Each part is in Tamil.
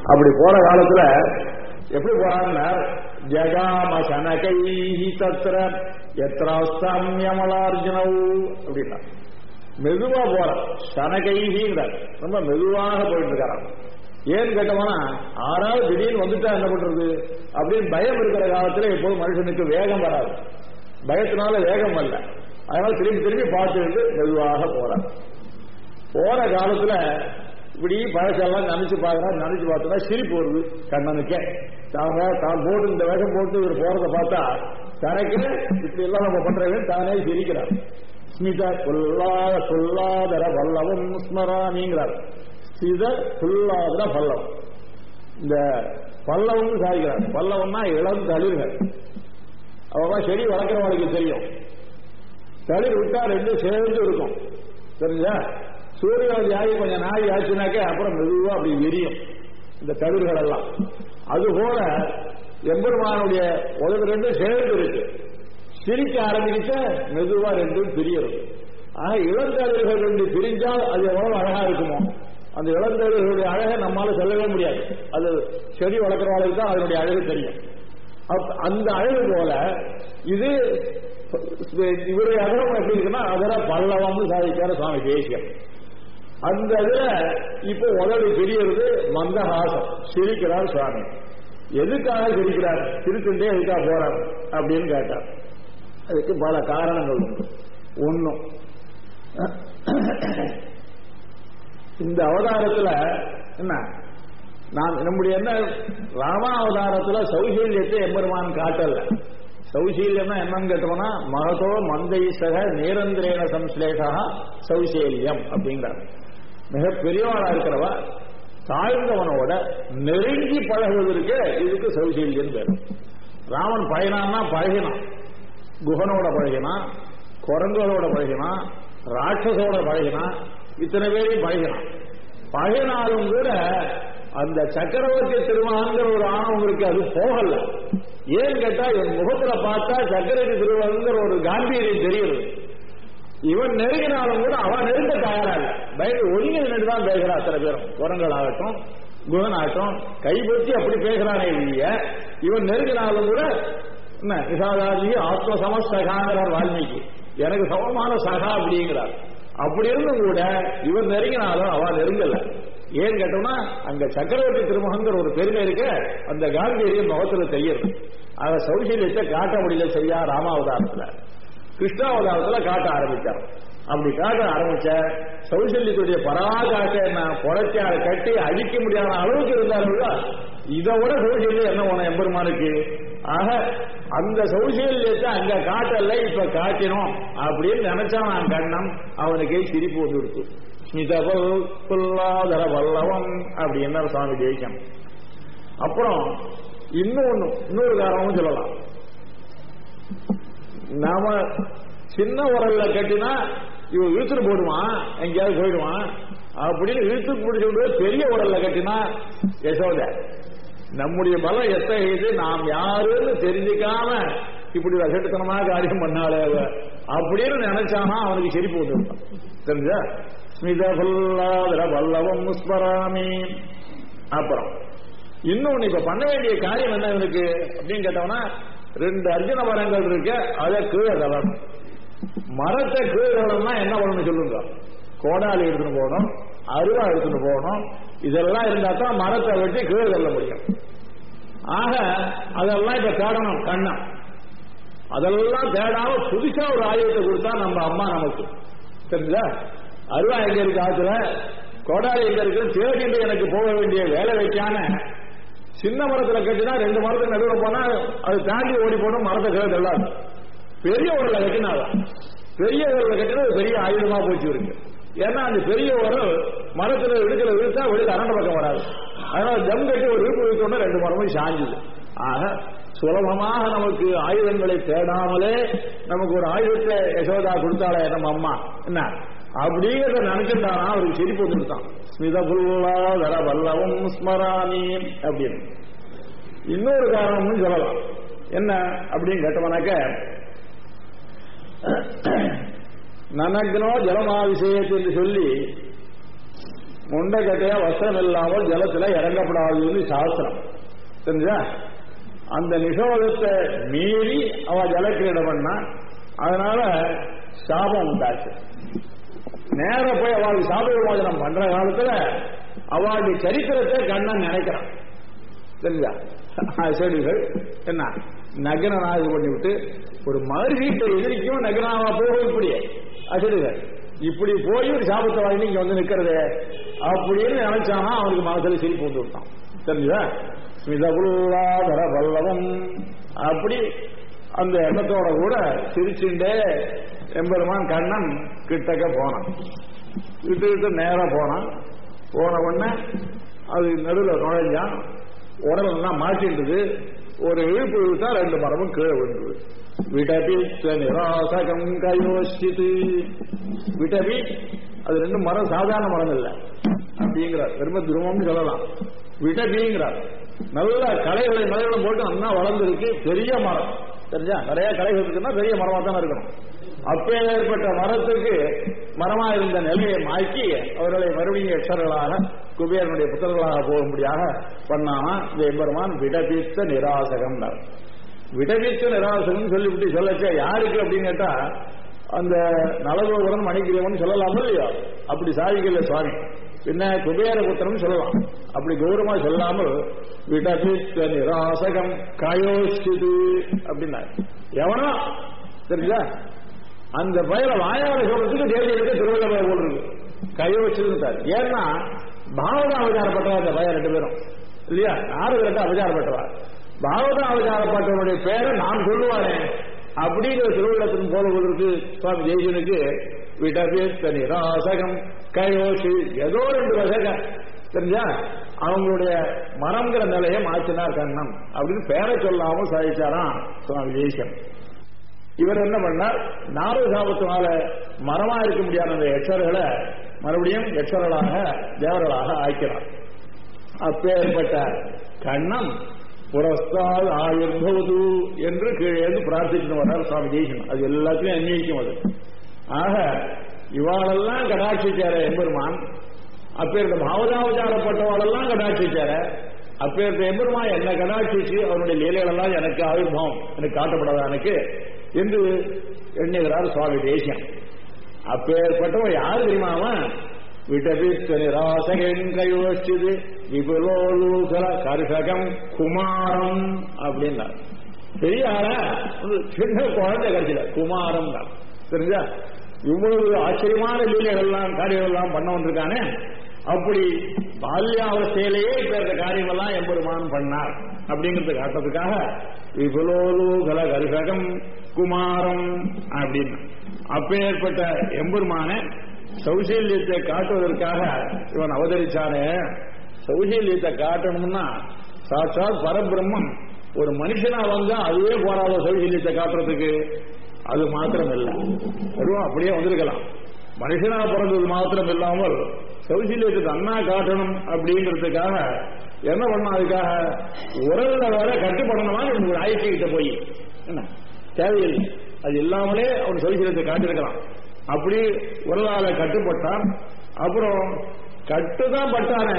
அப்படி போற காலத்துல எப்படி போறாங்கன்னா ஜகாம சனகை தத்திர எத்திராஸ்தாமியமலார்ஜுனவு அப்படின்னா மெதுவா போறான் சனகைங்கிற ரொம்ப மெதுவாக போயிட்டு இருக்காராம் ஏன்னு கேட்டோம்னா ஆறாவது திடீர்னு வந்துட்டா என்ன பண்றது அப்படின்னு பயம் இருக்கிற காலத்துல எப்போதும் மனுஷனுக்கு வேகம் வராது பயத்தினால வேகம் வரல அதனால திரும்பி திரும்பி பார்த்துட்டு மெதுவாக போறான் போற காலத்துல இப்படி பழசெல்லாம் நினைச்சு பார்க்கறா நினைச்சு பார்த்தா சிரிப்பு வருது கண்ணனுக்கே தாங்க தான் போட்டு இந்த வேகம் போட்டு இவர் போறத பார்த்தா தனக்கு இப்படி எல்லாம் நம்ம பண்றவங்க தானே சிரிக்கிறார் ஸ்மிதா கொல்லாத கொல்லாதர வல்லவம் ஸ்மராமிங்கிறார் ஸ்மித கொல்லாதர பல்லவம் இந்த பல்லவம்னு சாதிக்கிறார் பல்லவம்னா இளம் தளிர்கள் அவ செடி வளர்க்குறவங்களுக்கு தெரியும் தளிர் விட்டா ரெண்டும் சேர்ந்து இருக்கும் தெரிஞ்சா சூரியன் ஆகி கொஞ்சம் நாய் ஆச்சுனாக்கே அப்புறம் மெதுவா அப்படி எரியும் இந்த தளிர்கள் எல்லாம் அதுபோல எம்பெருமானுடைய உலக ரெண்டும் சேர்ந்து இருக்கு சிரிக்க ஆரம்பிச்சா மெதுவா ரெண்டும் பிரியும் ஆக இளந்தளிர்கள் ரெண்டு பிரிஞ்சால் அது எவ்வளவு அழகா இருக்குமோ அந்த இளந்தளிர்களுடைய அழகை நம்மால சொல்லவே முடியாது அது செடி வளர்க்குறவங்களுக்கு தான் அதனுடைய அழகு தெரியும் அப்ப அந்த அழகு போல இது இவருடைய அகரம் எப்படி இருக்குன்னா அதர பல்லவம்னு சாதிக்கார சுவாமி தேசியம் அந்த இதுல இப்ப உதவி தெரியறது மந்தஹாசம் சிரிக்கிறார் சுவாமி எதுக்காக சிரிக்கிறார் சிரிச்சுட்டே எதுக்காக போறார் அப்படின்னு கேட்டார் அதுக்கு பல காரணங்கள் உண்டு ஒன்னும் இந்த அவதாரத்துல என்ன நான் நம்முடைய என்ன ராமா அவதாரத்துல சௌசீல்யத்தை எம்பெருமான் காட்டல சௌசீல்யம்னா என்னன்னு கேட்டோம்னா மகதோ மந்தைசக நேரந்திரேன சம்ஸ்லேஷா சௌசீல்யம் அப்படிங்கிறார் மிக பெரியவனா இருக்கிறவ தாழ்ந்தவனோட நெருங்கி பழகுவதற்கு இதுக்கு சௌசீல்யம் பேரும் ராமன் பழகினான்னா பழகினான் குகனோட பழகினான் குரங்குகளோட பழகினான் ராட்சசோட பழகினான் இத்தனை பேரையும் பழகினான் பழகினாலும் கூட அந்த சக்கரவர்த்தி திருமகங்கிற ஒரு ஆணவம் இருக்கு அது போகல ஏன்னு கேட்டா என் முகத்துல பார்த்தா சக்கரவர்த்தி திருமகங்கிற ஒரு காம்பீரியம் தெரியுது இவன் நெருங்கினாலும் கூட அவன் நெருங்க தயாரா இல்ல பயந்து ஒதுங்கி நின்று தான் பேசுறா அத்தனை பேரும் குரங்கள் ஆகட்டும் குகன் ஆகட்டும் கைப்பற்றி அப்படி பேசுறானே இல்லைய இவன் நெருங்கினாலும் கூட என்ன நிசாதாஜி ஆத்ம சமஸ்தகாங்கிறார் வால்மீகி எனக்கு சமமான சகா அப்படிங்கிறார் அப்படி இருந்தும் கூட இவன் நெருங்கினாலும் அவன் நெருங்கல ஏன்னு கேட்டோம்னா அங்க சக்கரவர்த்தி திருமுகங்கிற ஒரு பெருமை இருக்க அந்த காந்தியரியம் முகத்துல தெரியுது அத சௌசல்யத்தை காட்ட முடியல சரியா ராமாவதாரத்துல கிருஷ்ணாவதாரத்துல காட்ட ஆரம்பிச்சார் அப்படி காட்ட ஆரம்பிச்ச சௌசல்யத்துடைய பராகாட்ட என்ன புடச்சி அதை கட்டி அழிக்க முடியாத அளவுக்கு இருந்தார்களா இதை விட சௌசல்யம் என்ன ஒண்ணு எம்பெருமானுக்கு ஆக அந்த சௌசல்யத்தை அங்க காட்டல இப்ப காட்டினோம் அப்படின்னு நினைச்சா நான் கண்ணம் அவனுக்கு சிரிப்பு வந்து கொடுத்து ஸ்மிதபல் புல்லாதர வல்லவம் அப்படின்னு சுவாமி ஜெயிக்கணும் அப்புறம் இன்னும் ஒண்ணு இன்னொரு காரணமும் சொல்லலாம் நாம சின்ன உரல்ல கட்டினா இவன் இழுத்துட்டு போடுவான் எங்கேயாவது போயிடுவான் அப்படின்னு இழுத்து பிடிச்சு பெரிய உரல்ல கட்டினா யசோத நம்முடைய பலம் எத்தகையது நாம் யாருன்னு தெரிஞ்சுக்காம இப்படி வசட்டுத்தனமா காரியம் பண்ணாலே அவ அப்படின்னு நினைச்சானா அவனுக்கு சிரிப்பு வந்துருக்கான் தெரிஞ்சா ஸ்மித பல்லாதர வல்லவம் ஸ்மராமி அப்புறம் இன்னொன்னு இப்ப பண்ண வேண்டிய காரியம் என்ன இவனுக்கு அப்படின்னு கேட்டோம்னா ரெண்டு அர்ஜுன மரங்கள் இருக்கு அதை கீழே தள்ளணும் மரத்தை கீழே தள்ளணும்னா என்ன பண்ணணும் சொல்லுங்க கோடாலி எடுத்துன்னு போகணும் அருவா எடுத்துன்னு போகணும் இதெல்லாம் இருந்தா தான் மரத்தை வெட்டி கீழே தள்ள முடியும் ஆக அதெல்லாம் இப்ப தேடணும் கண்ணம் அதெல்லாம் தேடாம புதுசா ஒரு ஆயுதத்தை கொடுத்தா நம்ம அம்மா நமக்கு தெரிஞ்சா அருவா எங்க இருக்கு ஆத்துல கோடாலி எங்க இருக்கு தேடிட்டு எனக்கு போக வேண்டிய வேலை வைக்காம சின்ன மரத்துல கட்டினா ரெண்டு மரத்துக்கு நடுவில் போனா அது தாண்டி ஓடி போடும் மரத்தை கீழே தள்ளாது பெரிய உரல கட்டினாதான் பெரிய உரல கட்டினா அது பெரிய ஆயுதமா போச்சு இருக்கு ஏன்னா அந்த பெரிய உரம் மரத்துல இடுக்கல விழுத்தா வெளியில அரண்ட பக்கம் வராது அதனால ஜம் கட்டி ஒரு இழுப்பு விழுத்தோட ரெண்டு மரமும் சாஞ்சுது ஆக சுலபமாக நமக்கு ஆயுதங்களை தேடாமலே நமக்கு ஒரு ஆயுதத்தை யசோதா கொடுத்தாலே நம்ம அம்மா என்ன அப்படிங்கிறத நினைச்சிருந்தானா அவருக்கு சிரிப்பு வந்துட்டான் ஸ்மிதபுல்லாதர வல்லவும் ஸ்மராமி அப்படின்னு இன்னொரு காரணம்னு சொல்லலாம் என்ன அப்படின்னு கேட்டவனாக்க நனக்னோ ஜலமாபிஷேகத்து என்று சொல்லி முண்டக்கட்டையா வஸ்திரம் இல்லாமல் ஜலத்துல இறங்கப்படாதுன்னு சாஸ்திரம் தெரிஞ்சா அந்த நிஷோதத்தை மீறி அவ ஜலக்கிரீடம் பண்ணா அதனால சாபம் உண்டாச்சு நேர போய் அவளுக்கு சாப விமோசனம் பண்ற காலத்துல அவளுடைய சரித்திரத்தை கண்ணன் நினைக்கிறான் தெரிஞ்சா செடிகள் என்ன நகரனா இது பண்ணிவிட்டு ஒரு மறுவீட்டை எதிரிக்கும் நகராவா போகும் இப்படியே அசடுகள் இப்படி போய் ஒரு சாபத்தை வாங்கி இங்க வந்து நிக்கிறது அப்படின்னு நினைச்சானா அவனுக்கு மனசுல சிரிப்பு வந்து விட்டான் தெரிஞ்சா ஸ்மிதகுலாதர பல்லவம் அப்படி அந்த எண்ணத்தோட கூட சிரிச்சுண்டே எம்பெருமான் கண்ணன் கிட்டக்க போனான் விட்டு விட்டு நேரா போனான் போன உடனே அது நடுவில் நுழைஞ்சான் உடலெல்லாம் மாட்டின்றது ஒரு இழுப்பு இழுத்தா ரெண்டு மரமும் கீழே விழுந்தது விடபி நிராசகம் கையோசித்து விடபி அது ரெண்டு மரம் சாதாரண மரம் இல்லை அப்படிங்கிறார் வெறும துருவம்னு சொல்லலாம் விடபிங்கிறார் நல்ல களைகளை மலைகளும் போட்டு நல்லா வளர்ந்துருக்கு பெரிய மரம் தெரிஞ்சா நிறைய களைகள் இருக்குன்னா பெரிய மரமா தானே இருக்கணும் அப்பே ஏற்பட்ட மரத்துக்கு மரமா இருந்த நிலையை மாற்றி அவர்களை மறுபடியும் எச்சர்களாக குபேரனுடைய புத்தர்களாக போகும்படியாக பண்ணானா இந்த எம்பெருமான் விடபித்த நிராசகம் விடபித்த நிராசகம் சொல்லிவிட்டு சொல்லச்சே யாருக்கு அப்படின்னு கேட்டா அந்த நலகோபுரன் மணிக்கிரவன் சொல்லலாமோ இல்லையா அப்படி சாதிக்கல சுவாமி பின்ன குபேரபுத்திரன் சொல்லலாம் அப்படி கௌரவமா சொல்லாமல் விடபித்த நிராசகம் கயோசிது அப்படின்னா எவனோ தெரியுதா அந்த பயிரை வாயால சொல்றதுக்கு தேவியருக்கு திருவள்ளுவர் போல் இருக்கு கையோசிச்சுட்டார் ஏன்னா பாவதா அவதாரப்பட்டவா அந்த பையன் ரெண்டு பேரும் இல்லையா யாரு ரெண்டு அவதாரப்பட்டவா பாவதா அவதாரப்பட்டவனுடைய பேரை நான் சொல்லுவானே அப்படிங்கிற திருவிழத்தின் போடுவதற்கு சுவாமி ஜெய்சனுக்கு விடபேத்த நிராசகம் கையோசி ஏதோ ரெண்டு வசகம் தெரிஞ்சா அவங்களுடைய மரம்ங்கிற நிலையை மாற்றினார் கண்ணன் அப்படின்னு பேரை சொல்லாம சாதிச்சாராம் சுவாமி ஜெய்சன் இவர் என்ன பண்ணார் நாரத சாபத்தினால மரமா இருக்க முடியாத அந்த எச்சர்களை மறுபடியும் எச்சர்களாக தேவர்களாக ஆக்கிறார் அப்பேற்பட்ட கண்ணம் புரஸ்தால் ஆயுர்பவது என்று கீழே பிரார்த்திச்சுட்டு வர்றார் சுவாமி ஜெய்சன் அது எல்லாத்தையும் அன்வயிக்கும் அது ஆக இவாளெல்லாம் கடாட்சிச்சார எம்பெருமான் அப்பேற்ற பாவதாவதாரப்பட்டவாளெல்லாம் கடாட்சிச்சார அப்பேற்ற எம்பெருமான் என்ன கடாட்சிச்சு அவருடைய லீலைகளெல்லாம் எனக்கு ஆவிர்வாவம் எனக்கு காட்டப்படாத எனக்கு என்று எண்ணுகிறார் சுவாமி தேசியம் அப்பேற்பட்டவன் யாரு தெரியுமா அவன் விடபித்த நிராசகன் கையோசிச்சது விபுலோலூசல கருஷகம் குமாரம் அப்படின்னார் பெரிய ஆளா ஒரு சின்ன குழந்தை கிடைச்சல குமாரம் தான் தெரிஞ்சா இவ்வளவு ஆச்சரியமான லீலைகள்லாம் காரியங்கள்லாம் பண்ண வந்திருக்கானே அப்படி பால்யாவஸ்தையிலேயே இப்ப இந்த காரியமெல்லாம் எம்பெருமான் பண்ணார் அப்படிங்கிறது காட்டுறதுக்காக விபுலோலூகல கருஷகம் குமாரம் அப்படின்னு அப்பேற்பட்ட எம்பெருமான சௌசல்யத்தை காட்டுவதற்காக இவன் அவதரிச்சானே சௌசல்யத்தை காட்டணும்னா சாட்சாத் பரபிரம்மம் ஒரு மனுஷனா வந்தா அதுவே போராத சௌசல்யத்தை காட்டுறதுக்கு அது மாத்திரம் இல்லை அதுவும் அப்படியே வந்திருக்கலாம் மனுஷனா பிறந்தது மாத்திரம் இல்லாமல் சௌசல்யத்துக்கு அண்ணா காட்டணும் அப்படிங்கிறதுக்காக என்ன பண்ண அதுக்காக உறவுல வேற கட்டுப்படணுமா ஒரு ஆயிரத்திக்கிட்ட போய் என்ன தேவையில்லை அது இல்லாமலே அவன் சௌசல்யத்தை காட்டியிருக்கலாம் அப்படி உறவால கட்டுப்பட்டான் அப்புறம் கட்டுதான் பட்டானே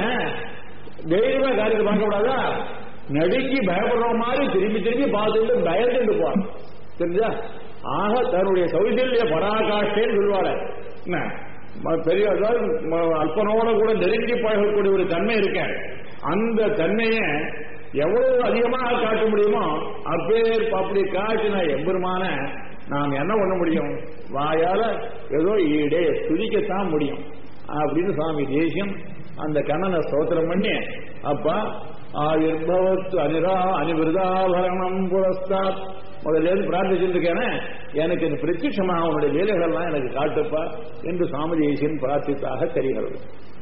தைரியமா காரியத்தை பார்க்க கூடாதா நடுங்கி பயப்படுற மாதிரி திரும்பி திரும்பி பார்த்துட்டு பயந்துட்டு போவான் தெரிஞ்சா ஆக தன்னுடைய சௌசல்ய பராகாஷ்டேன்னு சொல்லுவாரு என்ன பெரிய அதாவது அல்பனோட கூட நெருங்கி பழகக்கூடிய ஒரு தன்மை இருக்க அந்த தன்மையை எவ்வளவு அதிகமாக காட்ட முடியுமோ அப்பேர் அப்படி காட்டின எம்பெருமான நாம் என்ன பண்ண முடியும் வாயால ஏதோ ஈடே துதிக்கத்தான் முடியும் அப்படின்னு சுவாமி தேசியம் அந்த கண்ணனை ஸ்தோத்திரம் பண்ணி அப்பா ஆயுர்பவத்து அனிரா அனிவிருதாபரணம் புரஸ்தாத் முதல்ல இருந்து பிரார்த்திச்சுட்டு இருக்கேனே எனக்கு இந்த பிரத்யட்சமாக அவனுடைய வேலைகள்லாம் எனக்கு காட்டுப்பா என்று சுவாமி தேசியன் பிரார்த்தித்தாக தெரிகிறது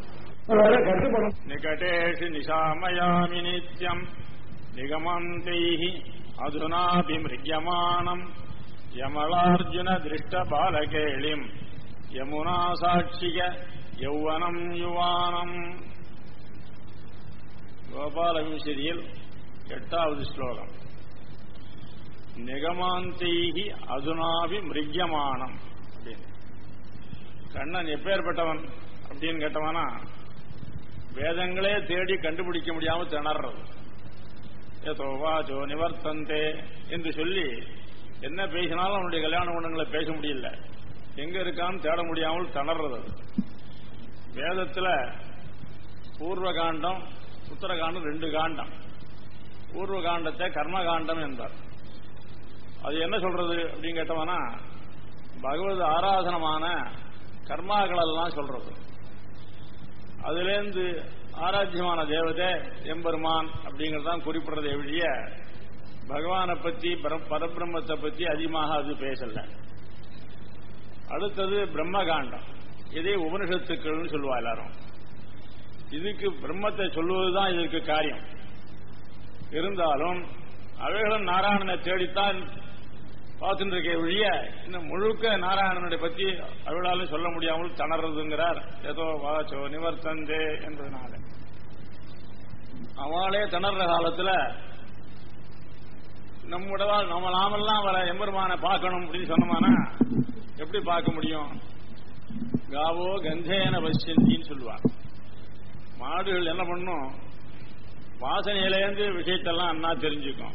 வேற கட்டுப்படும் निकटेषु निशामयामि नित्यम् निगमन्तैः अधुनाभिमृग्यमाणम् यमलार्जुनदृष्टबालकेलिम् यमुनासाक्षिक यौवनम् युवानम् கோபாலவிம்சதியில் எட்டாவது ஸ்லோகம் நிகமாந்தைகி அதுனாவி மிருக்யமானம் அப்படின்னு கண்ணன் எப்பேற்பட்டவன் அப்படின்னு கேட்டவனா வேதங்களே தேடி கண்டுபிடிக்க முடியாம திணறது ஏதோ வாச்சோ நிவர்த்தந்தே என்று சொல்லி என்ன பேசினாலும் அவனுடைய கல்யாண குணங்களை பேச முடியல எங்க இருக்கான்னு தேட முடியாமல் திணறது அது. வேதத்துல பூர்வ காண்டம் உத்தரகாண்டம் ரெண்டு காண்டம் பூர்வ காண்டத்தை கர்ம காண்டம் என்பார் அது என்ன சொல்றது அப்படின்னு கேட்டோம்னா பகவத் ஆராதனமான கர்மாக்கள் எல்லாம் சொல்றது அதிலேருந்து ஆராத்தியமான தேவதை எம்பெருமான் அப்படிங்கறதான் குறிப்பிடுறதை எழிய பகவானை பத்தி பர- பரபிரம்மத்தை பத்தி அதிகமாக அது பேசல அடுத்தது பிரம்மகாண்டம் இதே உபனிஷத்துக்கள்னு சொல்லுவா எல்லாரும் இதுக்கு பிரம்மத்தை சொல்லுவதுதான் இதற்கு காரியம் இருந்தாலும் அவைகளும் நாராயணனை தேடித்தான் பார்த்துட்டு இருக்க ஒழிய இன்னும் முழுக்க நாராயணனுடைய பத்தி அவளாலும் சொல்ல முடியாமல் தணறதுங்கிறார் ஏதோ வாச்சோ நிவர்த்தந்தே என்பதனால அவளே திணற காலத்துல நம்முடைய நம்ம நாமெல்லாம் வர எம்பெருமானை பார்க்கணும் அப்படின்னு சொன்னோம்னா எப்படி பார்க்க முடியும் காவோ கந்தேன பசியந்தின்னு சொல்லுவாங்க மாடுகள் என்ன பண்ணும் வாசனையிலேருந்து விஷயத்தெல்லாம் அண்ணா தெரிஞ்சுக்கும்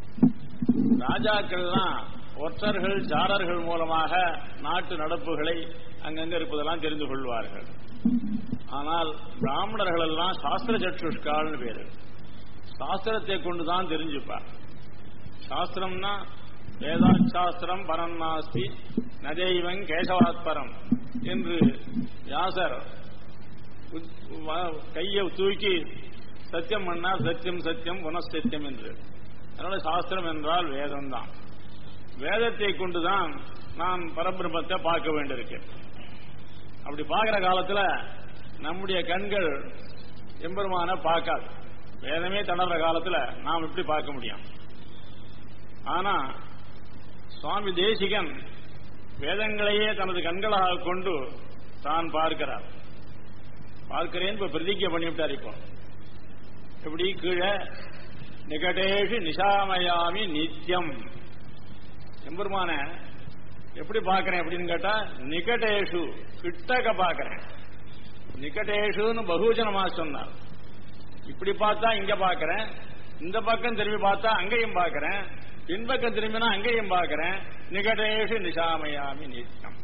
ராஜாக்கள்லாம் ஒற்றர்கள் சாரர்கள் மூலமாக நாட்டு நடப்புகளை அங்கங்க இருப்பதெல்லாம் தெரிந்து கொள்வார்கள் ஆனால் பிராமணர்கள் எல்லாம் சாஸ்திர சற்றுஷ்கால்னு பேரு சாஸ்திரத்தை கொண்டுதான் தெரிஞ்சுப்பார் சாஸ்திரம்னா வேதாசாஸ்திரம் பரம் நாஸ்தி நதெய்வங் கேசவாத்பரம் என்று வியாசர் உத்- வ- கையை தூக்கி சத்தியம் பண்ணார் சத்தியம் சத்தியம் புனசத்தியம் என்று அதனால சாஸ்திரம் என்றால் வேதம் தான் வேதத்தை கொண்டுதான் நாம் பரபிரம்மத்தை பார்க்க வேண்டியிருக்கு அப்படி பார்க்கிற காலத்துல நம்முடைய கண்கள் எம்பெருமான பார்க்காது வேதமே தணர்ற காலத்துல நாம் எப்படி பார்க்க முடியும் ஆனா சுவாமி தேசிகன் வேதங்களையே தனது கண்களாக கொண்டு தான் பார்க்கிறார் பார்க்கிறேன் இப்ப பிரதிஜை பண்ணிவிட்டார் இப்போ எப்படி கீழே நிகடேஷு நிஷாமயாமி நித்தியம் எம்பெருமான எப்படி பார்க்கிறேன் அப்படின்னு கேட்டா நிகடேஷு கிட்டக்க பார்க்கிறேன் நிகடேஷுன்னு பகுஜனமா சொன்னார் இப்படி பார்த்தா இங்க பார்க்கிறேன் இந்த பக்கம் திரும்பி பார்த்தா அங்கேயும் பார்க்கிறேன் பின்பக்கம் திரும்பினா அங்கேயும் பார்க்கிறேன் நிகடேஷு நிஷாமயாமி நித்தியம்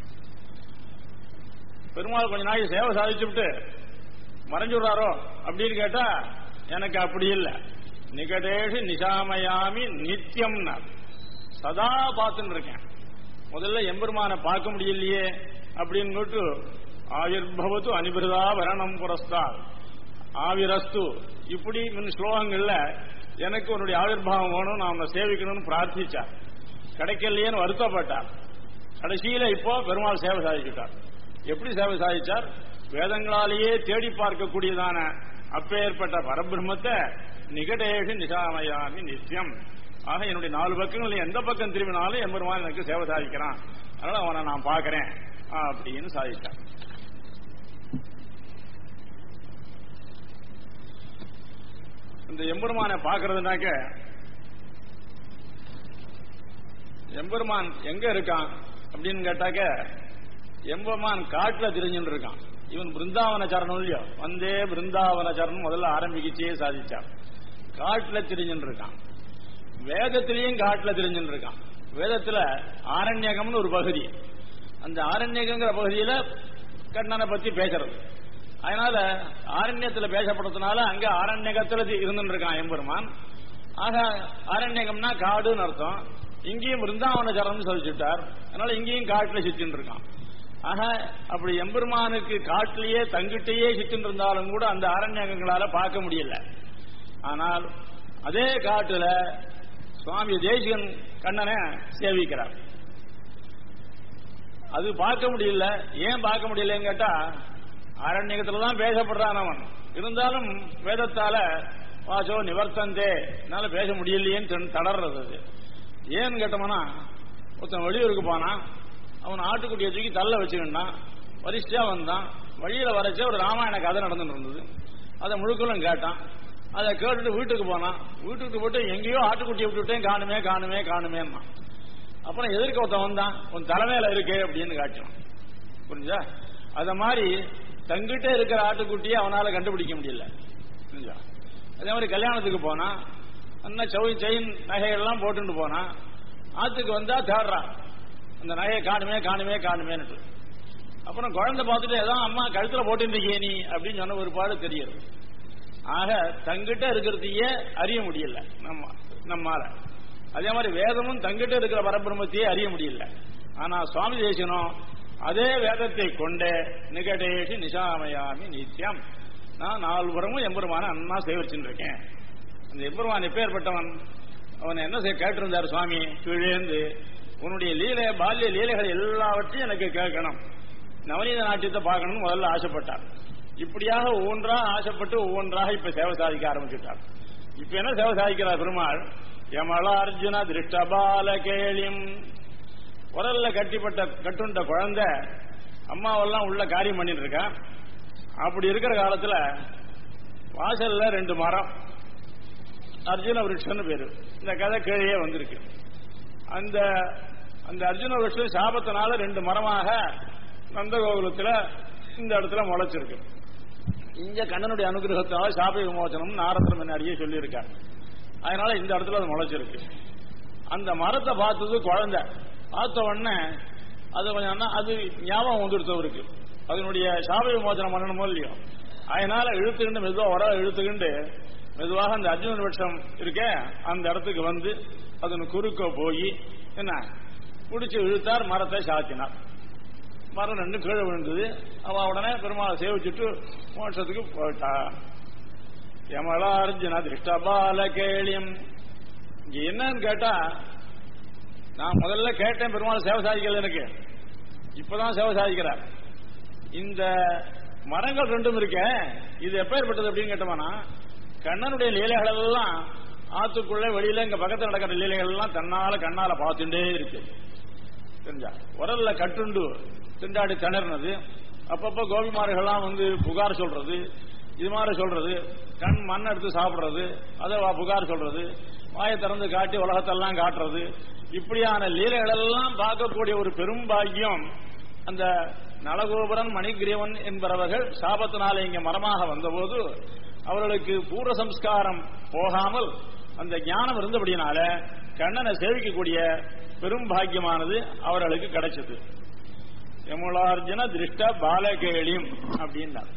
பெருமாள் கொஞ்ச நாளைக்கு சேவை சாதிச்சுட்டு மறைஞ்சுடுறாரோ அப்படின்னு கேட்டா எனக்கு அப்படி இல்லை நிகடேஷு நிஷாமயாமி நித்தியம்னா சதா பார்த்துட்டு இருக்கேன் முதல்ல எம்பெருமானை பார்க்க முடியலையே அப்படின்னு ஆவிர்பவத்து அனிபிரதா வரணம் புரஸ்தா ஆவிரஸ்து இப்படி முன் ஸ்லோகங்கள்ல எனக்கு உன்னுடைய ஆவிர்வாவம் வேணும் நான் உன்னை சேவிக்கணும்னு பிரார்த்திச்சார் கிடைக்கலையேன்னு வருத்தப்பட்டார் கடைசியில இப்போ பெருமாள் சேவை சாதிச்சுட்டார் எப்படி சேவை சாதிச்சார் வேதங்களாலேயே தேடி பார்க்கக்கூடியதான அப்பேற்பட்ட பரபிரம்மத்தை நிகடேஷு நிஷாமயாமி நித்தியம் ஆக என்னுடைய நாலு பக்கங்கள் எந்த பக்கம் திரும்பினாலும் எம்பெருமான் எனக்கு சேவை சாதிக்கிறான் அதனால அவனை நான் பார்க்கிறேன் அப்படின்னு சாதிச்சான் இந்த எம்பெருமானை பார்க்கறதுனாக்க எம்பெருமான் எங்க இருக்கான் அப்படின்னு கேட்டாக்க எம்பெருமான் காட்டுல திரிஞ்சுட்டு இருக்கான் இவன் பிருந்தாவன சரணம் இல்லையோ வந்தே பிருந்தாவன சரணம் முதல்ல ஆரம்பிக்கிச்சே சாதிச்சான் காட்டுல திரிஞ்சுட்டு இருக்கான் வேதத்திலையும் காட்டுல தெரிஞ்சுட்டு இருக்கான் வேதத்துல ஆரண்யகம்னு ஒரு பகுதி அந்த ஆரண்யகங்கிற பகுதியில கண்ணனை பத்தி பேசுறது அதனால ஆரண்யத்துல பேசப்படுறதுனால அங்க ஆரண்யகத்துல இருந்துட்டு இருக்கான் எம்பெருமான் ஆக ஆரண்யகம்னா காடுன்னு அர்த்தம் இங்கேயும் பிருந்தாவன சரணம் சொல்லிச்சுட்டார் அதனால இங்கேயும் காட்டுல சுத்தின்னு இருக்கான் ஆக அப்படி எம்பெருமானுக்கு காட்டிலேயே தங்கிட்டேயே சுத்தின்னு இருந்தாலும் கூட அந்த ஆரண்யகங்களால பார்க்க முடியல ஆனால் அதே காட்டுல சுவாமி தேசிகன் கண்ணனை சேவிக்கிறார் அது பார்க்க முடியல ஏன் பார்க்க முடியலன்னு கேட்டா ஆரண்யகத்துல தான் பேசப்படுறான் அவன் இருந்தாலும் வேதத்தால வாசோ நிவர்த்தந்தே என்னால பேச முடியலையேன்னு தடறது அது ஏன்னு கேட்டோம்னா ஒருத்தன் வெளியூருக்கு போனான் அவன் ஆட்டுக்குட்டியை தூக்கி தள்ள வச்சுக்கிட்டான் வரிசையா வந்தான் வழியில வரைச்ச ஒரு ராமாயண கதை நடந்துட்டு இருந்தது அதை முழுக்களும் கேட்டான் அதை கேட்டுட்டு வீட்டுக்கு போனான் வீட்டுக்கு போட்டு எங்கேயோ ஆட்டுக்குட்டியை விட்டுட்டேன் காணுமே காணுமே காணுமேன்னா அப்புறம் எதிர்க்க ஒருத்தன் வந்தான் உன் தலைமையில இருக்கே அப்படின்னு காட்டினான் புரிஞ்சா அத மாதிரி தங்கிட்ட இருக்கிற ஆட்டுக்குட்டியை அவனால கண்டுபிடிக்க முடியல புரியுதா? அதே மாதிரி கல்யாணத்துக்கு போனா அண்ணா செவி செயின் நகையெல்லாம் போட்டுட்டு போனா ஆத்துக்கு வந்தா தேடுறான் அந்த நகையை காணுமே காணுமே காணுமேன்னு அப்புறம் குழந்தை பார்த்துட்டு ஏதோ அம்மா கழுத்துல போட்டுருக்கீங்க நீ அப்படின்னு சொன்ன ஒரு பாடு தெரியுது ஆக தங்கிட்ட இருக்கிறதையே அறிய முடியல நம்ம நம்மால அதே மாதிரி வேதமும் தங்கிட்ட இருக்கிற பரபிரமத்தையே அறிய முடியல ஆனா சுவாமி தேசனம் அதே வேதத்தை கொண்டே நிகடேஷி நிஷாமயாமி நித்தியம் நான் நாலு புறமும் எம்பெருமான அண்ணா சேவிச்சுட்டு இருக்கேன் அந்த எம்பெருமான் எப்பேற்பட்டவன் அவன் என்ன செய்ய கேட்டிருந்தார் சுவாமி கீழேந்து உன்னுடைய லீலை பால்ய லீலைகள் எல்லாவற்றையும் எனக்கு கேட்கணும் நவநீத நாட்டியத்தை பார்க்கணும்னு முதல்ல ஆசைப்பட்டார் இப்படியாக ஒவ்வொன்றா ஆசைப்பட்டு ஒவ்வொன்றாக இப்ப சேவை சாதிக்க ஆரம்பிச்சுட்டார் இப்ப என்ன சேவை சாதிக்கிறார் பெருமாள் யமள அர்ஜுன திருஷ்டபால கேளிம் உரல்ல கட்டிப்பட்ட கட்டுண்ட குழந்தை அம்மாவெல்லாம் உள்ள காரியம் பண்ணிட்டு இருக்கான் அப்படி இருக்கிற காலத்துல வாசல்ல ரெண்டு மரம் அர்ஜுன விருட்சம்னு பேரு இந்த கதை கீழே வந்திருக்கு அந்த அந்த அர்ஜுன விருட்சம் சாபத்தினால ரெண்டு மரமாக நந்தகோகுலத்துல இந்த இடத்துல முளைச்சிருக்கு இங்க கண்ணனுடைய அனுகிரகத்தினால சாப விமோசனம் நாரதர் முன்னாடியே சொல்லியிருக்காங்க அதனால இந்த இடத்துல அது முளைச்சிருக்கு அந்த மரத்தை பார்த்தது குழந்தை பார்த்த உடனே அது கொஞ்சம் அது ஞாபகம் வந்துடுச்சு அவருக்கு அதனுடைய சாப விமோசனம் பண்ணணுமோ இல்லையோ அதனால இழுத்துக்கிண்டு மெதுவா வர இழுத்துக்கிண்டு மெதுவாக அந்த அர்ஜுன வருஷம் இருக்க அந்த இடத்துக்கு வந்து அதன் குறுக்க போய் என்ன பிடிச்சு இழுத்தார் மரத்தை சாத்தினார் மரம் ரெண்டு கீழே விழுந்தது அவ உடனே பெருமாளை சேவிச்சுட்டு மோட்சத்துக்கு போயிட்டா யமலா அர்ஜுன திருஷ்டபால கேளியம் இங்க என்னன்னு கேட்டா நான் முதல்ல கேட்டேன் பெருமாள் சேவை சாதிக்கல எனக்கு இப்பதான் சேவை சாதிக்கிறார் இந்த மரங்கள் ரெண்டும் இருக்க இது எப்பேற்பட்டது அப்படின்னு கேட்டோம்னா கண்ணனுடைய லீலைகள் எல்லாம் ஆத்துக்குள்ள வெளியில இங்க பக்கத்துல நடக்கிற லீலைகள் எல்லாம் தன்னால கண்ணால பார்த்துட்டே இருக்கு தெரிஞ்சா உரல்ல கட்டுண்டு திண்டாடி திணறினது அப்பப்ப கோபிமார்கள்லாம் வந்து புகார் சொல்றது இது மாதிரி சொல்றது கண் மண் எடுத்து சாப்பிடுறது அதை வா- புகார் சொல்றது வாயை திறந்து காட்டி உலகத்தெல்லாம் காட்டுறது இப்படியான லீலைகள் எல்லாம் பார்க்கக்கூடிய ஒரு பெரும் பாக்கியம் அந்த நலகோபுரன் மணிகிரீவன் என்பவர்கள் சாபத்தினாலே இங்க மரமாக வந்தபோது அவர்களுக்கு பூர்வ சம்ஸ்காரம் போகாமல் அந்த ஞானம் இருந்தபடினால கண்ணனை சேவிக்கக்கூடிய பெரும் பாக்கியமானது அவர்களுக்கு கிடைச்சது யமுலார்ஜுன திருஷ்ட பாலகேளியும் அப்படின்னார்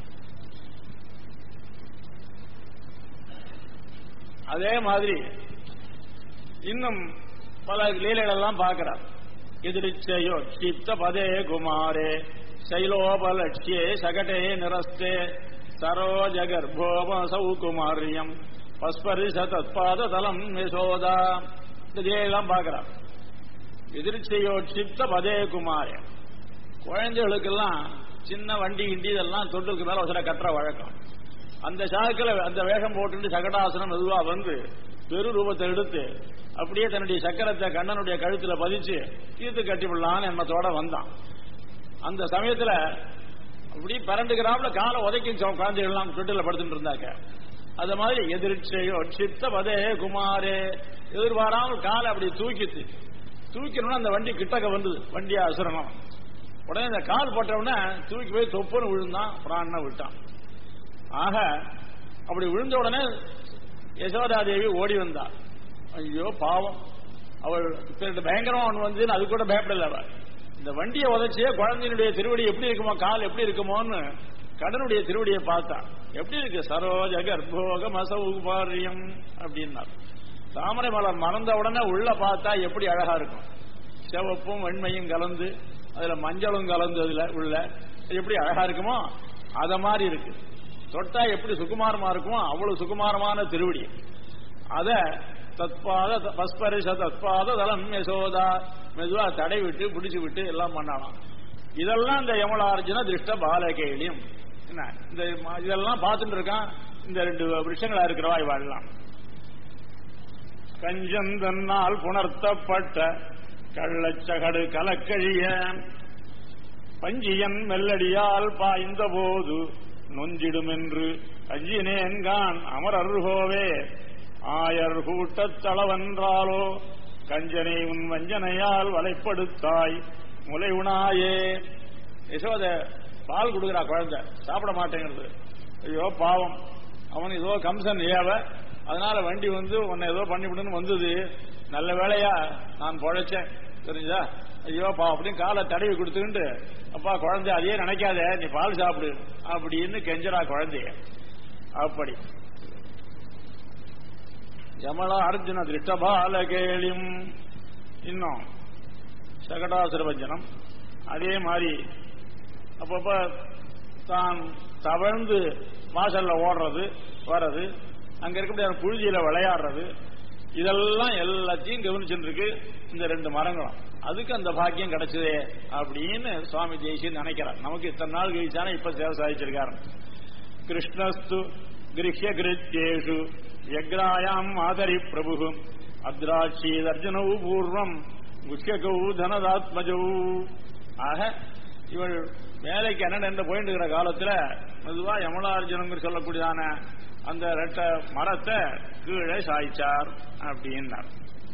அதே மாதிரி இன்னும் பல லீலைகள் எல்லாம் பார்க்கிறார் எதிரிச்சையோ சித்த பதே குமாரே சைலோபலட்சியே சகடே நிரஸ்தே சரோஜ கர்ப்போமசௌ குமாரியம் பஸ்பரிச தத்பாத தலம் யசோதா இதெல்லாம் பார்க்கிறார் எதிர்ச்சையோ சித்த பதே குமாரே குழந்தைகளுக்கெல்லாம் சின்ன வண்டி கிண்டி இதெல்லாம் தொட்டுக்கு மேல சில கட்டுற வழக்கம் அந்த சாக்கில் அந்த வேஷம் போட்டுட்டு சகடாசனம் மெதுவா வந்து பெரு ரூபத்தை எடுத்து அப்படியே தன்னுடைய சக்கரத்தை கண்ணனுடைய கழுத்துல பதிச்சு தீர்த்து கட்டிவிடலான்னு எண்ணத்தோட வந்தான் அந்த சமயத்துல அப்படி பரண்டுகிறாப்புல காலை உதைக்கும் சோ- குழந்தைகள்லாம் தொட்டில படுத்துட்டு இருந்தாங்க அது மாதிரி எதிர்ச்சையோ சித்த பதே குமாரே எதிர்பாராமல் காலை அப்படி தூக்கித்து தூக்கணும்னா அந்த வண்டி கிட்டக்க வந்தது வண்டியை அசுரணும் உடனே இந்த கால் போட்ட உடனே தூக்கி போய் தொப்புன்னு விழுந்தான் பிராணனை விட்டான் ஆக அப்படி விழுந்த உடனே யசோதாதேவி ஓடி வந்தா ஐயோ பாவம் அவள் இப்ப பயங்கரமா ஒன்று வந்து அது கூட பயப்படல அவள் இந்த வண்டியை உதச்சியே குழந்தையினுடைய திருவடி எப்படி இருக்குமோ கால் எப்படி இருக்குமோன்னு கடனுடைய திருவடியை பார்த்தா எப்படி இருக்கு சரோஜ கர்ப்போக மசௌபாரியம் அப்படின்னார் தாமரை மலர் மறந்த உடனே உள்ள பார்த்தா எப்படி அழகா இருக்கும் சிவப்பும் வெண்மையும் கலந்து அதுல மஞ்சளும் கலந்து அதுல உள்ள எப்படி அழகா இருக்குமோ அத மாதிரி இருக்கு தொட்டா எப்படி சுகுமாரமா இருக்குமோ அவ்வளவு சுகுமாரமான திருவடி அத தத்பாத பஸ்பரிச தத்பாத தலம் யசோதா மெதுவா தடை விட்டு பிடிச்சு விட்டு எல்லாம் பண்ணலாம் இதெல்லாம் இந்த யமலார்ஜுன திருஷ்ட பாலகேலியம் என்ன இந்த ம- இதெல்லாம் பார்த்துட்டு இருக்கான் இந்த ரெண்டு விஷயங்களா இருக்கிறவா இவாழலாம் கஞ்சந்தன்னால் புணர்த்தப்பட்ட கள்ளச்சகடு கலக்கழிய பஞ்சியன் மெல்லடியால் பாய்ந்த போது நொஞ்சிடுமென்று அஞ்சினேன்கான் அமரர்கோவே ஆயர் கூட்டத் தளவன்றாலோ கஞ்சனை உன் வஞ்சனையால் வலைப்படுத்தாய் முலை உணாயே யசோத பால் கொடுக்குறா குழந்தை சாப்பிட மாட்டேங்கிறது ஐயோ பாவம் அவன் ஏதோ கம்சன் ஏவ அதனால வண்டி வந்து உன்னை ஏதோ பண்ணிவிடுன்னு வந்தது நல்ல வேளையா நான் பொழைச்சேன் தெரிஞ்சா ஐயோ பா அப்படின்னு காலை தடவி கொடுத்துக்கிட்டு அப்பா குழந்தை அதையே நினைக்காத நீ பால் சாப்பிடு அப்படின்னு கெஞ்சரா குழந்தைய அப்படி யமளா அர்ஜுன திருஷ்டபால கேளியும் இன்னும் சகடாசுரபஞ்சனம் அதே மாதிரி அப்பப்ப தான் தவழ்ந்து வாசல்ல ஓடுறது வர்றது அங்க இருக்கக்கூடிய புழுதியில விளையாடுறது இதெல்லாம் எல்லாத்தையும் கவனிச்சுட்டு இருக்கு இந்த ரெண்டு மரங்களும் அதுக்கு அந்த பாக்கியம் கிடைச்சதே அப்படின்னு சுவாமி தேசியன் நினைக்கிறார் நமக்கு இத்தனை நாள் கழிச்சானே இப்ப சேவை சாதிச்சிருக்காரு கிருஷ்ணஸ்து கிரஹ்ய கிருத்தியேஷு யக்ராயாம் ஆதரி பிரபு அத்ராட்சீத் அர்ஜுனவு பூர்வம் முக்கியகௌ தனதாத்மஜௌ ஆக இவள் வேலைக்கு அண்ணன் என்று போயிட்டு இருக்கிற காலத்துல மெதுவா யமலார்ஜுனங்கிற சொல்லக்கூடியதான அந்த ரெட்ட மரத்தை கீழே சாய்ச்சார் அப்படின்னார்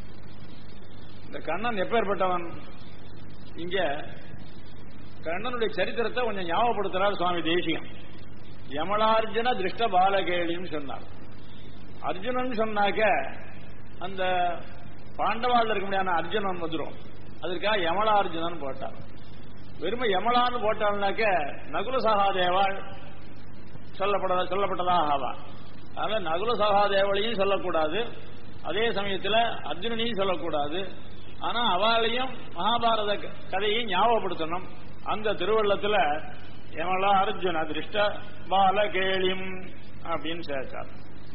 இந்த கண்ணன் எப்பேற்பட்டவன் இங்க கண்ணனுடைய சரித்திரத்தை கொஞ்சம் ஞாபகப்படுத்துறார் சுவாமி தேசியம் யமலார்ஜுன திருஷ்ட பாலகேளின்னு சொன்னார் அர்ஜுனன் சொன்னாக்க அந்த பாண்டவாள் இருக்க முடியாத அர்ஜுனன் வந்துடும் அதற்காக யமலார்ஜுனன் போட்டார் வெறுமை யமலான்னு போட்டாள்னாக்க நகுல சகாதேவாள் சொல்லப்பட சொல்லப்பட்டதாக ஆவா அதனால நகுல சகாதேவளையும் சொல்லக்கூடாது அதே சமயத்தில் அர்ஜுனனையும் சொல்லக்கூடாது ஆனா அவளையும் மகாபாரத கதையை ஞாபகப்படுத்தணும் அந்த திருவள்ளத்துல யமலா அர்ஜுன திருஷ்ட பால கேளிம் அப்படின்னு சேர்த்தார்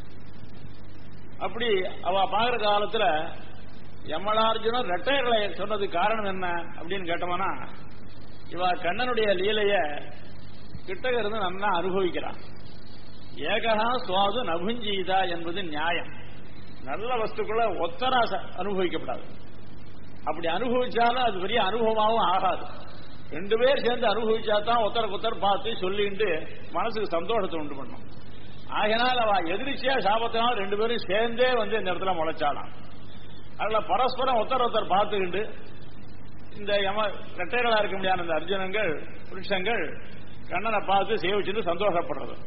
அப்படி அவ பாக்குற காலத்துல யமலார்ஜுனர் ரெட்டையர்களை சொன்னதுக்கு காரணம் என்ன அப்படின்னு கேட்டோம்னா இவ கண்ணனுடைய லீலைய கிட்டக இருந்து நன்னா அனுபவிக்கிறான் ஏகா சுவாது நபுஞ்சீதா என்பது நியாயம் நல்ல வஸ்துக்களை ஒத்தராச அனுபவிக்கப்படாது அப்படி அனுபவிச்சாலும் அது பெரிய அனுபவமாகவும் ஆகாது ரெண்டு பேர் சேர்ந்து அனுபவிச்சா தான் ஒருத்தருக்கு ஒருத்தர் பார்த்து சொல்லிட்டு மனசுக்கு சந்தோஷத்தை உண்டு பண்ணும் ஆகினால் அவ எதிர்ச்சியா சாபத்தினால் ரெண்டு பேரும் சேர்ந்தே வந்து இந்த இடத்துல முளைச்சாலாம் அதுல பரஸ்பரம் ஒருத்தர் ஒருத்தர் பார்த்துக்கிட்டு இந்த யம ரெட்டைகளா இருக்க முடியாத இந்த அர்ஜுனங்கள் புருஷங்கள் கண்ணனை பார்த்து சேவிச்சுட்டு சந்தோஷப்படுறது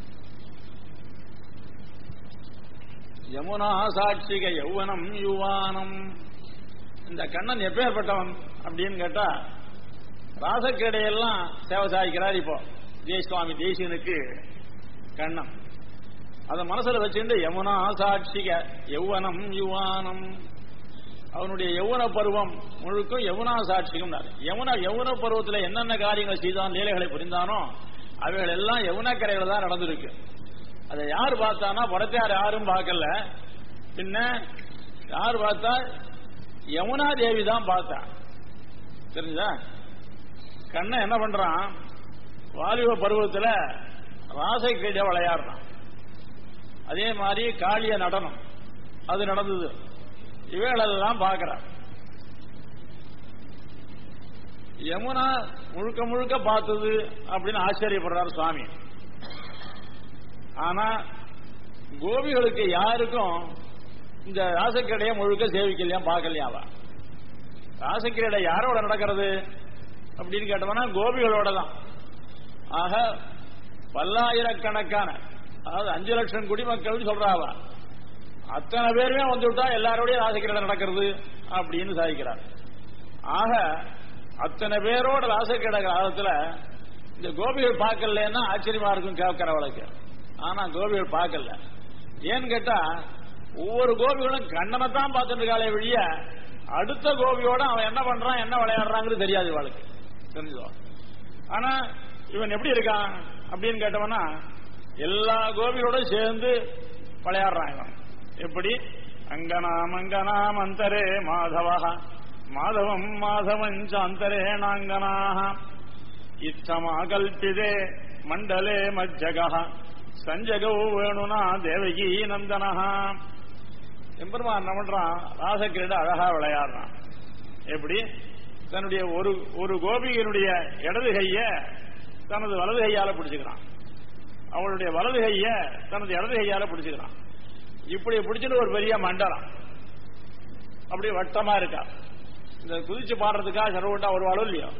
யமுனா சாட்சிக யௌவனம் யுவானம் இந்த கண்ணன் எப்பேற்பட்டவன் அப்படின்னு கேட்டா ராசக்கேடையெல்லாம் சேவை சாதிக்கிறார் இப்போ ஜெயசுவாமி தேசியனுக்கு கண்ணன் அத மனசுல வச்சுட்டு யமுனா சாட்சிக யௌவனம் யுவானம் அவனுடைய யௌவன பருவம் முழுக்கும் யமுனா சாட்சிகம் யமுன யௌவன பருவத்துல என்னென்ன காரியங்கள் செய்தான் லீலைகளை புரிந்தானோ அவைகள் எல்லாம் யமுனக்கரையில தான் நடந்திருக்கு அதை யார் பார்த்தானா படத்தார் யாரும் பார்க்கல பின்ன யார் பார்த்தா யமுனா தேவி தான் பார்த்தா தெரிஞ்சதா கண்ணன் என்ன பண்றான் வாலிப பருவத்துல ராசை கிரீட விளையாடுறான் அதே மாதிரி காளிய நடனம் அது நடந்தது இவைகளெல்லாம் பார்க்கிறான் யமுனா முழுக்க முழுக்க பார்த்தது அப்படின்னு ஆச்சரியப்படுறார் சுவாமி ஆனா கோபிகளுக்கு யாருக்கும் இந்த ராசக்கிரடைய முழுக்க சேவிக்கலையா பார்க்கலையாவா ராசக்கிரடை யாரோட நடக்கிறது அப்படின்னு கேட்டோம்னா கோபிகளோட தான் ஆக பல்லாயிரக்கணக்கான அதாவது அஞ்சு லட்சம் குடிமக்கள் சொல்றாவா அத்தனை பேருமே வந்து விட்டா எல்லாரோடையும் ராசக்கிரடை நடக்கிறது அப்படின்னு சாதிக்கிறார் ஆக அத்தனை பேரோட ராசக்கிரட காலத்துல இந்த கோபிகள் பார்க்கலன்னா ஆச்சரியமா இருக்கும் கேட்கிறவளுக்கு ஆனா கோபிகள் பார்க்கல ஏன்னு கேட்டா ஒவ்வொரு கோபிகளும் கண்ணனை தான் பார்த்துட்டு இருக்காளே வழிய அடுத்த கோபியோட அவன் என்ன பண்றான் என்ன விளையாடுறாங்கிறது தெரியாது இவளுக்கு தெரிஞ்சுதோ ஆனா இவன் எப்படி இருக்கான் அப்படின்னு கேட்டவனா எல்லா கோபிகளோட சேர்ந்து விளையாடுறான் இவன் எப்படி அங்கனாம் அங்கனாம் அந்தரே மாதவா மாதவம் மாதவம் சாந்தரே நாங்கனாக இத்தமா கல்பிதே மண்டலே மஜ்ஜகா சஞ்சகோ வேணுனா தேவகி நந்தனஹா எம்பெருமான் என்ன பண்றான் ராசக்கிரீட அழகா விளையாடுறான் எப்படி தன்னுடைய ஒரு ஒரு கோபிகனுடைய இடது கைய தனது வலது கையால பிடிச்சுக்கிறான் அவளுடைய வலது கைய தனது இடது கையால பிடிச்சுக்கிறான் இப்படி பிடிச்சிட்டு ஒரு பெரிய மண்டலம் அப்படி வட்டமா இருக்கா இந்த குதிச்சு பாடுறதுக்காக சரவண்டா ஒரு வாழும் இல்லையோ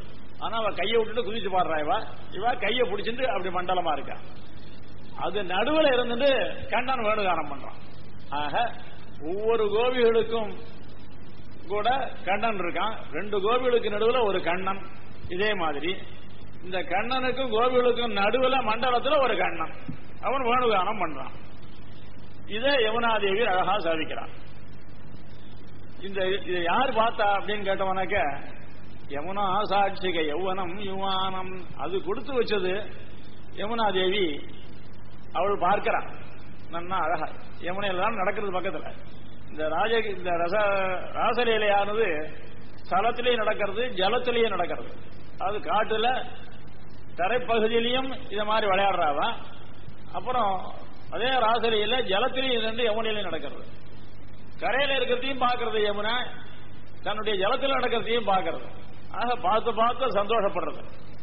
ஆனா அவ கையை விட்டுட்டு குதிச்சு பாடுறா இவ இவ கையை பிடிச்சிட்டு அப்படி மண்டலமா இருக்கா அது நடுவுல இருந்துட்டு கண்ணன் வேணுகானம் பண்றான் ஆக ஒவ்வொரு கோபிகளுக்கும் கூட கண்ணன் இருக்கான் ரெண்டு கோபிகளுக்கு நடுவுல ஒரு கண்ணன் இதே மாதிரி இந்த கண்ணனுக்கும் கோபிகளுக்கும் நடுவுல மண்டலத்துல ஒரு கண்ணன் அவன் வேணுகானம் பண்றான் இதை யமுனாதேவி அழகா சாதிக்கிறான் இந்த இதை யார் பார்த்தா அப்படின்னு கேட்டவனாக்க யமுனா சாட்சிக யௌவனம் யுவானம் அது கொடுத்து வச்சது யமுனா தேவி அவள் பார்க்கிறான் நன்னா அழகா யமுனையில தான் நடக்கிறது பக்கத்துல இந்த ராஜ இந்த ரச ராசலீலையானது ஸ்தலத்திலேயே நடக்கிறது ஜலத்திலேயே நடக்கிறது அது காட்டுல தரைப்பகுதியிலையும் இத மாதிரி விளையாடுறாவா அப்புறம் அதே ராசலியில ஜலத்திலையும் இருந்து யமுனையிலையும் நடக்கிறது கரையில இருக்கிறதையும் பார்க்கறது யமுனா தன்னுடைய ஜலத்தில் நடக்கிறதையும் பார்க்கறது ஆக பார்த்து பார்த்து சந்தோஷப்படுறது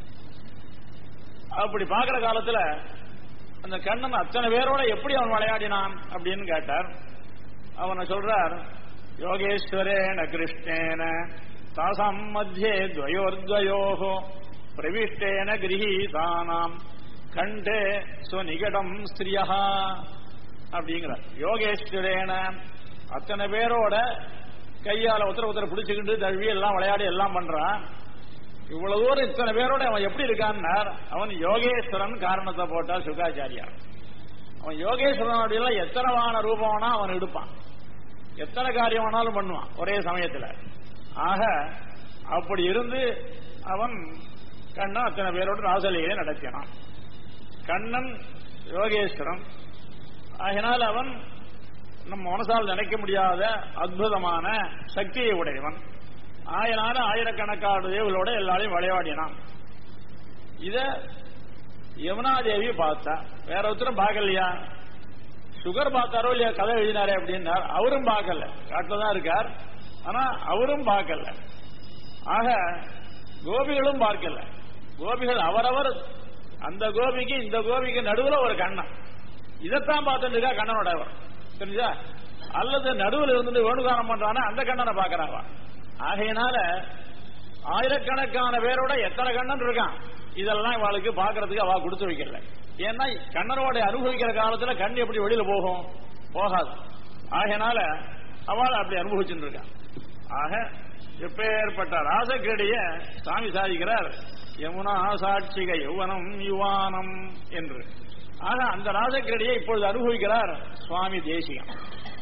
அப்படி பார்க்கிற காலத்துல அந்த கண்ணன் அத்தனை பேரோட எப்படி அவன் விளையாடினான் அப்படின்னு கேட்டார் அவனை சொல்றார் யோகேஸ்வரேன கிருஷ்ணேன தாசாம் மத்தியே துவயோர்த்வயோகோ பிரவிஷ்டேன கிரகீதானாம் கண்டே சுநிகடம் ஸ்திரியா அப்படிங்கிறார் யோகேஸ்வரேன அத்தனை பேரோட கையால உத்தர உத்தர பிடிச்சுக்கிட்டு தழுவி எல்லாம் விளையாடி எல்லாம் பண்றான் இவ்வளவு தூரம் இத்தனை பேரோட அவன் எப்படி இருக்கான்னார் அவன் யோகேஸ்வரன் காரணத்தை போட்டா சுகாச்சாரியா அவன் யோகேஸ்வரன் அப்படிலாம் எத்தனைவான ரூபம்னா அவன் எடுப்பான் எத்தனை காரியம் வேணாலும் பண்ணுவான் ஒரே சமயத்துல ஆக அப்படி இருந்து அவன் கண்ணன் அத்தனை பேரோட ராசலியை நடத்தினான் கண்ணன் யோகேஸ்வரன் ஆகினால் அவன் நம் மனசால் நினைக்க முடியாத அற்புதமான சக்தியை உடையவன் ஆயினால ஆயிரக்கணக்கான தேவர்களோட எல்லாரையும் விளையாடினான் இத யமுனாதேவி பார்த்தா வேற ஒருத்தரும் பார்க்கலையா சுகர் பார்த்தாரோ இல்லையா கதை எழுதினாரே அப்படின்னார் அவரும் பார்க்கல காட்டுல தான் இருக்கார் ஆனா அவரும் பார்க்கல ஆக கோபிகளும் பார்க்கல கோபிகள் அவரவர் அந்த கோபிக்கு இந்த கோபிக்கு நடுவுல ஒரு கண்ணன் இதைத்தான் பார்த்துட்டு இருக்கா கண்ணனோட தெரிஞ்சா அல்லது நடுவில் இருந்து வேணுகானம் பண்றானா அந்த கண்ணனை பாக்குறாவா ஆகையினால ஆயிரக்கணக்கான பேரோட எத்தனை கண்ணன் இருக்கான் இதெல்லாம் இவாளுக்கு பாக்குறதுக்கு அவ கொடுத்து வைக்கல ஏன்னா கண்ணனோட அனுபவிக்கிற காலத்துல கண் எப்படி வெளியில போகும் போகாது ஆகையினால அவள் அப்படி அனுபவிச்சுட்டு இருக்கான் ஆக எப்பேற்பட்ட ராசக்கிரடைய சாமி சாதிக்கிறார் யமுனா சாட்சிக யௌவனம் யுவானம் என்று ஆக அந்த ராசக்கிரடியை இப்பொழுது அனுபவிக்கிறார் சுவாமி தேசிகம்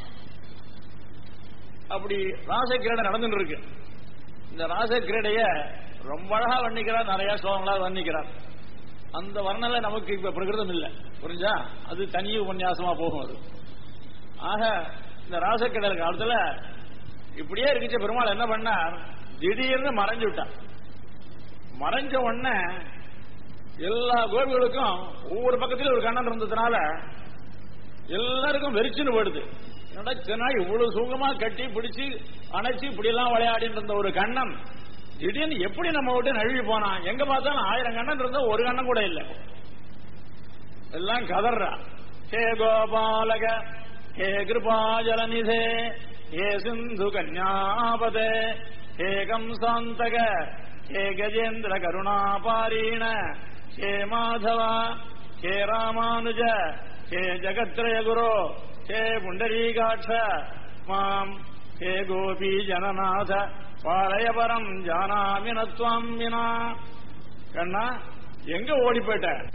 அப்படி ராசக்கிரடை நடந்துட்டு இருக்கு இந்த ராசக்கிரடைய ரொம்ப அழகா வர்ணிக்கிறார் நிறைய ஸ்லோகங்களா வர்ணிக்கிறார் அந்த வர்ணனை நமக்கு இப்ப பிரகிருதம் இல்லை புரிஞ்சா அது தனி உபன்யாசமா போகும் அது ஆக இந்த ராசக்கிரடை காலத்துல இப்படியே இருக்குச்ச பெருமாள் என்ன பண்ணார் திடீர்னு மறைஞ்சு விட்டார் மறைஞ்ச உடனே எல்லா கோபிகளுக்கும் ஒவ்வொரு பக்கத்திலும் ஒரு கண்ணன் இருந்ததுனால எல்லாருக்கும் வெறிச்சுன்னு போடுது என்னடா இத்தனை நாள் இவ்வளவு சுகமா கட்டி பிடிச்சு அணைச்சு இப்படி எல்லாம் விளையாடிட்டு இருந்த ஒரு கண்ணன் திடீர்னு எப்படி நம்ம விட்டு நழுவி போனான் எங்க பார்த்தாலும் ஆயிரம் கண்ணன் இருந்தா ஒரு கண்ணன் கூட இல்லை எல்லாம் கதர்றா ஹே கோபாலக ஹே கிருபாஜலநிதே ஹே சிந்து கன்யாபதே ஹே கம்சாந்தக ஹே கஜேந்திர கருணாபாரீண ஹே மாதவ ஹே ராமானுஜ ஹே ஜகத்ரய குரு ஹே புண்டரீகாட்ச மாம் ஹே கோபி ஜனநாத பாலயபரம் ஜானாமி நத்வாம் வினா கண்ணா எங்க ஓடி போயிட்ட